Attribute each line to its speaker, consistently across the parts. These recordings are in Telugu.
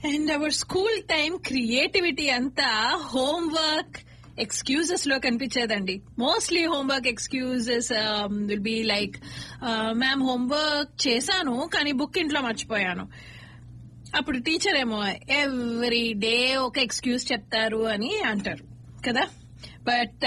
Speaker 1: and our school time creativity అంతా హోంవర్క్ ఎక్స్క్యూజెస్ లో కనిపించేదండి mostly homework excuses will be like ma'am homework చేశాను కానీ బుక్ ఇంట్లో మర్చిపోయాను అప్పుడు టీచర్ ఏమో ఎవ్రీ డే ఒక ఎక్స్క్యూజ్ చెప్తారు అని అంటారు కదా బట్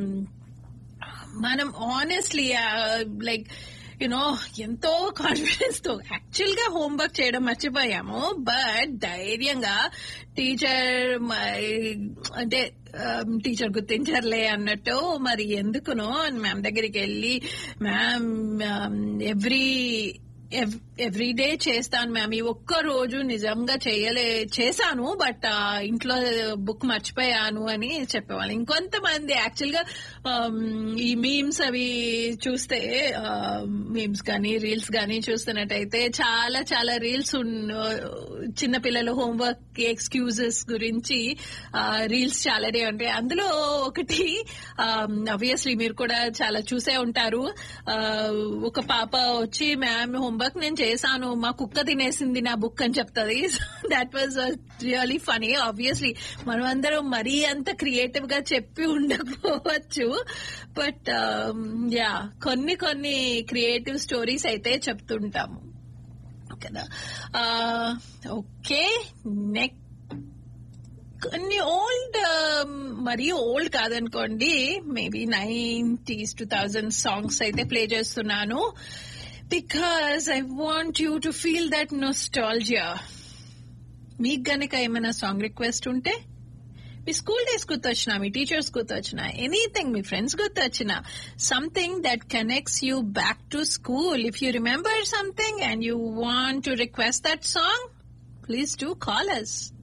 Speaker 1: మనం ఆనెస్ట్లీ లైక్ యునో ఎంతో కాన్ఫిడెన్స్ తో యాక్చువల్ గా హోంవర్క్ చేయడం మర్చిపోయాము బట్ ధైర్యంగా టీచర్ అంటే టీచర్ గుర్తించర్లే అన్నట్టు మరి ఎందుకునో మ్యామ్ దగ్గరికి వెళ్ళి మ్యామ్ ఎవ్రీ ఎవ్రీ డే చేస్తాను మ్యామ్ ఈ ఒక్క రోజు నిజంగా చేయలే చేశాను బట్ ఇంట్లో బుక్ మర్చిపోయాను అని చెప్పేవాళ్ళు ఇంకొంతమంది యాక్చువల్ గా ఈ మీమ్స్ అవి చూస్తే మీమ్స్ కానీ రీల్స్ కానీ చూస్తున్నట్టయితే చాలా చాలా రీల్స్ చిన్న పిల్లల హోంవర్క్ ఎక్స్క్యూజెస్ గురించి రీల్స్ చాలానే ఉంటాయి అందులో ఒకటి అబ్వియస్లీ మీరు కూడా చాలా చూసే ఉంటారు ఒక పాప వచ్చి మ్యామ్ హోంవర్క్ నేను చేశాను మా కుక్క తినేసింది నా బుక్ అని చెప్తుంది that was really funny obviously మనం అందరం మరీ అంత క్రియేటివ్ గా చెప్పి ఉండకపోవచ్చు బట్ యా కొన్ని కొన్ని క్రియేటివ్ స్టోరీస్ అయితే చెప్తుంటాము కదా ఓకే నెక్స్ట్ కొన్ని ఓల్డ్ మరీ ఓల్డ్ కాదనుకోండి maybe nineties two thousand songs అయితే ప్లే చేస్తున్నాను because I want you to feel that nostalgia మీకు గనక ఏమైనా సాంగ్ రిక్వెస్ట్ ఉంటే మీ స్కూల్ డేస్ గుర్తొచ్చినా మీ టీచర్స్ గుర్తొచ్చినా ఎనీథింగ్ మీ ఫ్రెండ్స్ గుర్తొచ్చినా something that connects you back to school if you remember something and you want to request that song please to call us